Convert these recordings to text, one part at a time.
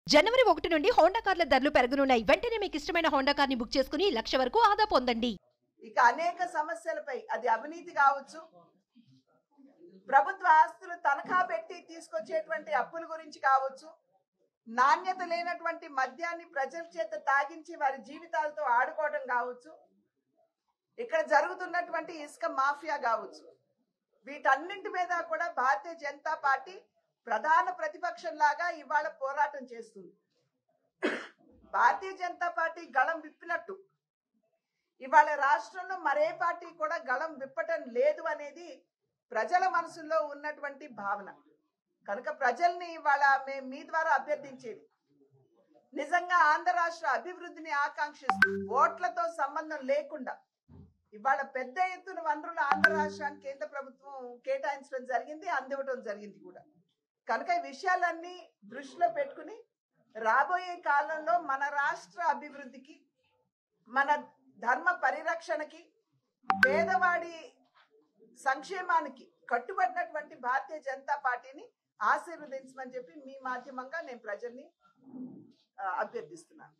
జనవరి ఒకటి నుండి హోండా కార్ల ధరలు పెరగనున్నాయి వెంటనే మీకు ఇష్టమైన హోండా కార్ని బుక్ చేసుకుని లక్ష వరకు ఆదా పొందండి ఇక అనేక సమస్యలపై అది అవినీతి కావచ్చు ప్రభుత్వ ఆస్తులు తనఖా పెట్టి తీసుకొచ్చేటువంటి అప్పుల గురించి కావచ్చు నాణ్యత లేనటువంటి మద్యాన్ని ప్రజల చేత తాగించి వారి జీవితాలతో ఆడుకోవడం కావచ్చు ఇక్కడ జరుగుతున్నటువంటి ఇసుక మాఫియా కావచ్చు వీటన్నింటి మీద కూడా భారతీయ జనతా పార్టీ ప్రధాన ప్రతిపక్షంలాగా ఇవాళ పోరాటం చేస్తుంది భారతీయ జనతా పార్టీ గళం విప్పినట్టు ఇవాళ రాష్ట్రంలో మరే పార్టీ కూడా గళం విప్పటం లేదు అనేది ప్రజల మనసులో ఉన్నటువంటి భావన కనుక ప్రజల్ని ఇవాళ మేము మీ ద్వారా అభ్యర్థించేది నిజంగా ఆంధ్ర రాష్ట్ర అభివృద్ధిని ఆకాంక్షిస్తూ ఓట్లతో సంబంధం లేకుండా ఇవాళ పెద్ద ఎత్తున వనరులు ఆంధ్ర రాష్ట్రానికి కేంద్ర ప్రభుత్వం కేటాయించడం జరిగింది అందివ్వడం జరిగింది కూడా కనుక ఈ విషయాలన్నీ దృష్టిలో పెట్టుకుని రాబోయే కాలంలో మన రాష్ట్ర అభివృద్ధికి మన ధర్మ పరిరక్షణకి పేదవాడి సంక్షేమానికి కట్టుబడినటువంటి భారతీయ జనతా పార్టీని ఆశీర్వదించమని చెప్పి మీ మాధ్యమంగా నేను ప్రజల్ని ఆ, అభ్యర్థిస్తున్నాను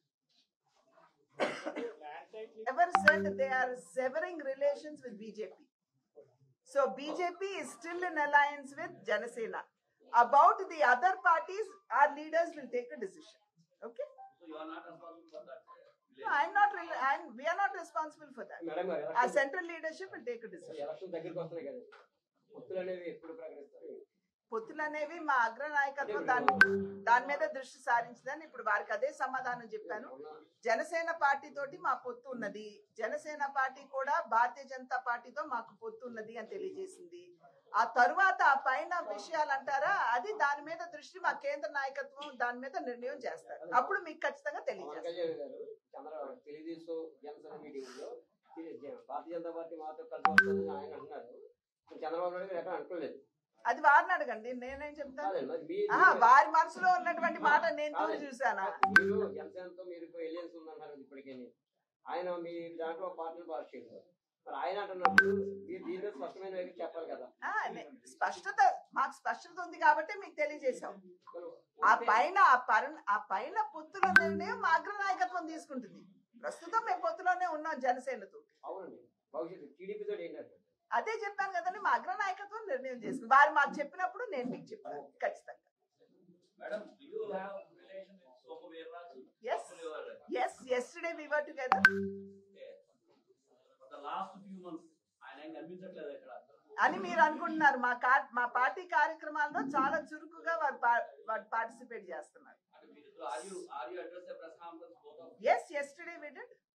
ఎవరు said they are severing relations with BJP. So BJP is still in alliance with Janasena. About the other parties, our leaders will take a decision. Okay? So you are not responsible for that. No, I'm not. Re- I'm, we are not responsible for that. Madam గారు Our election central leadership will take a decision. Election దగ్గరికి వస్తున్నాయి కదా పొత్తులు అనేవి ఎప్పుడు ప్రకటిస్తారు పొత్తులు అనేవి మా అగ్రనాయకత్వం దాని దాని మీద దృష్టి సారించిందని ఇప్పుడు వారికి అదే సమాధానం చెప్పాను జనసేన పార్టీ తోటి మా పొత్తు ఉన్నది జనసేన పార్టీ కూడా భారతీయ జనతా పార్టీతో మాకు పొత్తు ఉన్నది అని తెలియజేసింది ఆ తరువాత ఆ పైన విషయాలు అంటారా అది దాని మీద దృష్టి మా కేంద్ర నాయకత్వం దాని మీద నిర్ణయం చేస్తారు అప్పుడు మీకు ఖచ్చితంగా పవన్ తెలియజేస్తారు కళ్యాణ్ గారు చంద్ర తెలుగుదేశం జనసేన మీటింగ్ లో ఇది జ- భారతీయ జనతా పార్టీ మాతో కలిసి వస్తుందని ఆయన అంటున్నారు మరి చంద్రబాబు నాయుడు గారు ఎక్కడ అంటలేదు అది వారిని అడగండి నేనేం చెప్తాను కాదండి మరి మీ ఆహా, వారి మనసులో ఉన్నటువంటి మాట నేను తూచి చూసానా మీరు జనసేనతో మీరు ఎలియన్స్ ఉందన్నారు కదా ఇప్పటికే ఆయన మీ దాంట్లో పార్టీలు పాస్ చేశారు మరి ఆయన అంటున్నప్పుడు మీరు దీని మీద స్పష్టమైన వైపు చెప్పాలి కదా ఆ, నే- స్పష్టత మాకు స్పష్టత ఉంది కాబట్టి మీకు తెలియజేశాం మరి ఆ ఉంటే- పైన ఆ పర ఆ పైన పొత్తుల నిర్ణయం మా అగ్రనాయకత్వం తీసుకుంటుంది ప్రస్తుతం మేము పొత్తులోనే ఉన్నాం జనసేనతో అవునండి భవిష్యత్తు టీడీపీ తోటి ఏంటంటే అదే చెప్పాను కదండి మా అగ్రనాయకత్వం నిర్ణయం చేసుకుంది వారు మాకు చెప్పినప్పుడు నేను మీకు చెప్తాను ఖచ్చితంగా Madam, do you have relation with Somu Veerraj? Yes. Actually, you are, yes yesterday we were together okay. For the last few months, ఆయన ఏం కనిపించట్లేదు ఇక్కడ అని మీరు అనుకుంటున్నారు మా కా మా పార్టీ కార్యక్రమాల్లో చాలా చురుకుగా వారు పా- వారు పార్టిసిపేట్ చేస్తున్నారు అంటే మీరు are you are you address the press conference both of yes yesterday we did